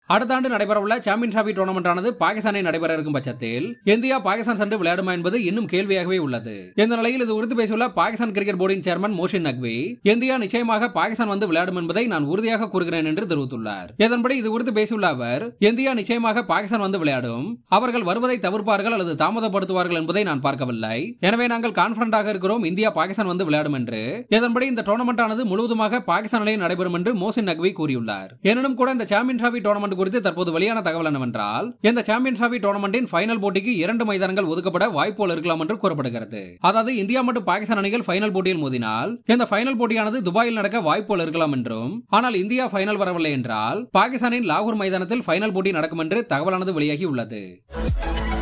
அடுத்த ஆண்டு நடைபெறவுள்ள சாம்பியன் டிராபி டோர்னமெண்ட் ஆனது பாகிஸ்தானில் நடைபெற இருக்கும் பட்சத்தில் இந்தியா பாகிஸ்தான் சென்று விளையாடுமா என்பது இன்னும் கேள்வியாகவே உள்ளது இந்த நிலையில் இது குறித்து பேசியுள்ள பாகிஸ்தான் கிரிக்கெட் போர்டின் சேர்மன் மோஷின் நக்வி இந்தியா நிச்சயமாக பாகிஸ்தான் வந்து விளையாடும் என்பதை நான் உறுதியாக கூறுகிறேன் என்று தெரிவித்துள்ளார் இதன்படி இது குறித்து பேசியுள்ள அவர் இந்தியா நிச்சயமாக பாகிஸ்தான் வந்து விளையாடும் அவர்கள் வருவதை தவிர்ப்பார்கள் அல்லது தாமதப்படுத்துவார்கள் என்பதை நான் பார்க்கவில்லை எனவே நாங்கள் கான்பிடண்டாக இருக்கிறோம் இந்தியா பாகிஸ்தான் வந்து விளையாடும் என்று இதன்படி இந்த டோர்னமெண்ட் ஆனது முழுவதுமாக பாகிஸ்தானிலேயே நடைபெறும் என்று மோசின் நக்வி கூறியுள்ளார் எனினும் கூட இந்த சாம்பியன் டிராபி டோர்னமெண்ட் குறித்து தற்போது வெளியான தகவல் என்னவென்றால் இந்த சாம்பியன் டிராபி டோர்னமெண்டின் ஃபைனல் போட்டிக்கு இரண்டு மைதானங்கள் ஒதுக்கப்பட வாய்ப்புகள் இருக்கலாம் என்று கூறப்படுகிறது அதாவது இந்தியா மற்றும் பாகிஸ்தான் அணிகள் ஃபைனல் போட்டியில் மோதினால் இந்த ஃபைனல் போட்டியானது துபாயில் நடக்க வாய்ப்புகள் இருக்கலாம் என்றும் ஆனால் இந்தியா ஃபைனல் வரவில்லை என்றால் பாகிஸ்தானின் லாகூர் மைதானத்தில் ஃபைனல் போட்டி நடக்கும் என்று தகவலானது வெளியாகி உள்ளது